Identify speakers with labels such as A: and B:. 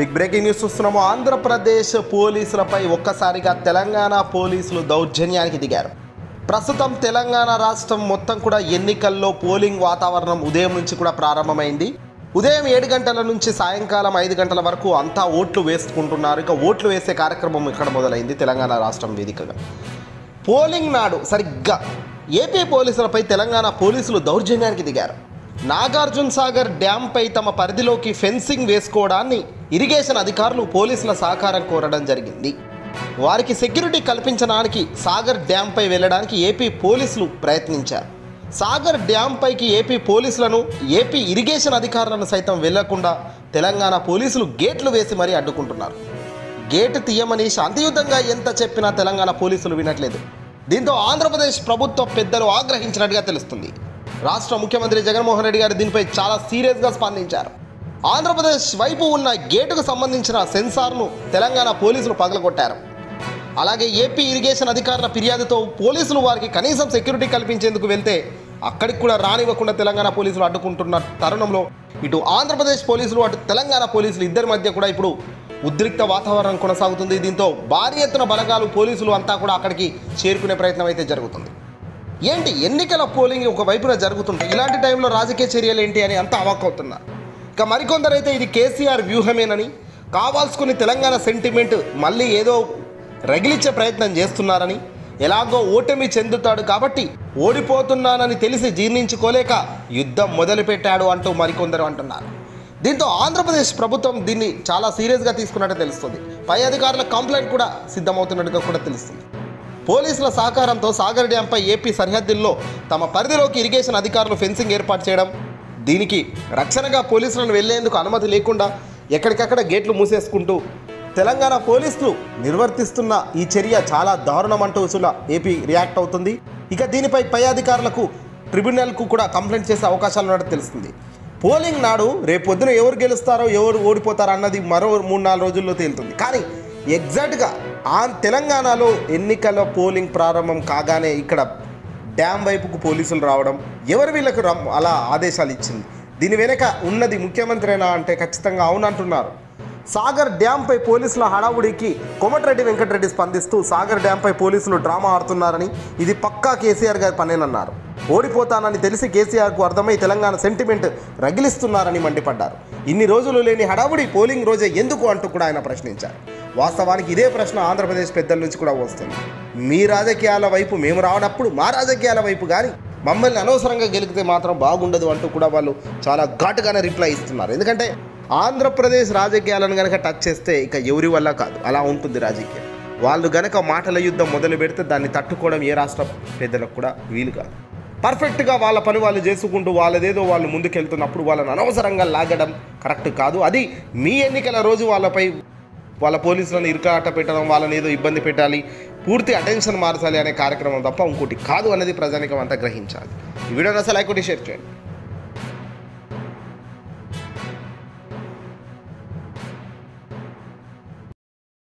A: big breaking news చూస్తున్నాము ఆంధ్రప్రదేశ్ పోలీసులపై ఒక్కసారిగా తెలంగాణ పోలీసులు దౌర్జన్యానికి దిగారు ప్రస్తుతం తెలంగాణ రాష్ట్రం మొత్తం కూడా ఎన్నికల్లో పోలింగ్ వాతావరణం ఉదయం నుంచి కూడా ప్రారంభమైంది ఉదయం ఏడు గంటల నుంచి సాయంకాలం ఐదు గంటల వరకు అంతా ఓట్లు వేసుకుంటున్నారు ఇక ఓట్లు వేసే కార్యక్రమం ఇక్కడ మొదలైంది తెలంగాణ రాష్ట్రం వేదికగా పోలింగ్ నాడు సరిగ్గా ఏపీ పోలీసులపై తెలంగాణ పోలీసులు దౌర్జన్యానికి దిగారు నాగార్జున సాగర్ డ్యాంపై తమ పరిధిలోకి ఫెన్సింగ్ వేసుకోవడాన్ని ఇరిగేషన్ అధికారులు పోలీసుల సహకారం కోరడం జరిగింది వారికి సెక్యూరిటీ కల్పించడానికి సాగర్ డ్యాంపై వెళ్ళడానికి ఏపీ పోలీసులు ప్రయత్నించారు సాగర్ డ్యాం పైకి ఏపీ పోలీసులను ఏపీ ఇరిగేషన్ అధికారులను సైతం వెళ్లకుండా తెలంగాణ పోలీసులు గేట్లు వేసి మరీ అడ్డుకుంటున్నారు గేటు తీయమని శాంతియుతంగా ఎంత చెప్పినా తెలంగాణ పోలీసులు వినట్లేదు దీంతో ఆంధ్రప్రదేశ్ ప్రభుత్వ పెద్దలు ఆగ్రహించినట్టుగా తెలుస్తుంది రాష్ట్ర ముఖ్యమంత్రి జగన్మోహన్ రెడ్డి గారు దీనిపై చాలా సీరియస్గా స్పందించారు ఆంధ్రప్రదేశ్ వైపు ఉన్న గేటుకు సంబంధించిన సెన్సార్ను తెలంగాణ పోలీసులు పగలగొట్టారు అలాగే ఏపీ ఇరిగేషన్ అధికారుల ఫిర్యాదుతో పోలీసులు వారికి కనీసం సెక్యూరిటీ కల్పించేందుకు వెళ్తే అక్కడికి కూడా రానివ్వకుండా తెలంగాణ పోలీసులు అడ్డుకుంటున్న తరుణంలో ఇటు ఆంధ్రప్రదేశ్ పోలీసులు అటు తెలంగాణ పోలీసులు ఇద్దరి మధ్య కూడా ఇప్పుడు ఉద్రిక్త వాతావరణం కొనసాగుతుంది దీంతో భారీ ఎత్తున బలగాలు పోలీసులు అంతా కూడా అక్కడికి చేరుకునే ప్రయత్నం అయితే జరుగుతుంది ఏంటి ఎన్నికల పోలింగ్ ఒక వైపున జరుగుతుంటే ఇలాంటి టైంలో రాజకీయ చర్యలు ఏంటి అని అంతా అవాక్కవుతున్నారు ఇక మరికొందరైతే ఇది కేసీఆర్ వ్యూహమేనని కావాల్సుకుని తెలంగాణ సెంటిమెంట్ మళ్ళీ ఏదో రగిలిచ్చే ప్రయత్నం చేస్తున్నారని ఎలాగో ఓటమి చెందుతాడు కాబట్టి ఓడిపోతున్నానని తెలిసి జీర్ణించుకోలేక యుద్ధం మొదలుపెట్టాడు అంటూ మరికొందరు అంటున్నారు దీంతో ఆంధ్రప్రదేశ్ ప్రభుత్వం దీన్ని చాలా సీరియస్గా తీసుకున్నట్టు తెలుస్తుంది పై అధికారుల కంప్లైంట్ కూడా సిద్ధమవుతున్నట్టుగా కూడా తెలుస్తుంది పోలీసుల సహకారంతో సాగర్ డ్యాంపై ఏపీ సరిహద్దుల్లో తమ పరిధిలోకి ఇరిగేషన్ అధికారులు ఫెన్సింగ్ ఏర్పాటు చేయడం దీనికి రక్షణగా పోలీసులను వెళ్లేందుకు అనుమతి లేకుండా ఎక్కడికక్కడ గేట్లు మూసేసుకుంటూ తెలంగాణ పోలీసులు నిర్వర్తిస్తున్న ఈ చర్య చాలా దారుణం అంటూ ఉసుల ఏపీ రియాక్ట్ అవుతుంది ఇక దీనిపై పై అధికారులకు ట్రిబ్యునల్కు కూడా కంప్లైంట్ చేసే అవకాశాలు ఉన్నట్టు తెలుస్తుంది పోలింగ్ నాడు రేపు పొద్దున ఎవరు గెలుస్తారో ఎవరు ఓడిపోతారో అన్నది మరో మూడు నాలుగు రోజుల్లో తేలుతుంది కానీ ఎగ్జాక్ట్గా ఆ తెలంగాణలో ఎన్నికల పోలింగ్ ప్రారంభం కాగానే ఇక్కడ డ్యామ్ వైపుకు పోలీసులు రావడం ఎవరు వీళ్ళకు రమ్ అలా ఆదేశాలు ఇచ్చింది దీని వెనక ఉన్నది ముఖ్యమంత్రినా అంటే ఖచ్చితంగా అవునంటున్నారు సాగర్ డ్యాంపై పోలీసుల హడావుడికి కోమటిరెడ్డి వెంకటరెడ్డి స్పందిస్తూ సాగర్ డ్యాంపై పోలీసులు డ్రామా ఆడుతున్నారని ఇది పక్కా కేసీఆర్ గారి పనేనన్నారు ఓడిపోతానని తెలిసి కేసీఆర్కు అర్థమై తెలంగాణ సెంటిమెంట్ రగిలిస్తున్నారని మండిపడ్డారు ఇన్ని రోజులు లేని హడావుడి పోలింగ్ రోజే ఎందుకు అంటూ కూడా ఆయన ప్రశ్నించారు వాస్తవానికి ఇదే ప్రశ్న ఆంధ్రప్రదేశ్ పెద్దల నుంచి కూడా వస్తుంది మీ రాజకీయాల వైపు మేము రావనప్పుడు మా రాజకీయాల వైపు కానీ మమ్మల్ని అనవసరంగా గెలికితే మాత్రం బాగుండదు అంటూ కూడా వాళ్ళు చాలా ఘాటుగానే రిప్లై ఇస్తున్నారు ఎందుకంటే ఆంధ్రప్రదేశ్ రాజకీయాలను కనుక టచ్ చేస్తే ఇక ఎవరి వల్ల కాదు అలా ఉంటుంది రాజకీయం వాళ్ళు గనక మాటల యుద్ధం మొదలు పెడితే దాన్ని తట్టుకోవడం ఏ రాష్ట్ర పెద్దలకు కూడా వీలు కాదు పర్ఫెక్ట్గా వాళ్ళ పని వాళ్ళు చేసుకుంటూ వాళ్ళదేదో వాళ్ళు ముందుకెళ్తున్నప్పుడు వాళ్ళని అనవసరంగా లాగడం కరెక్ట్ కాదు అది మీ ఎన్నికల రోజు వాళ్ళపై వాళ్ళ పోలీసులను ఇరుకాట పెట్టడం వాళ్ళని ఏదో ఇబ్బంది పెట్టాలి పూర్తి అటెన్షన్ మార్చాలి అనే కార్యక్రమం తప్ప ఇంకోటి కాదు అనేది ప్రజానికం అంతా గ్రహించాలి ఈ వీడియోని అసలు లైక్ కొట్టి షేర్ చేయండి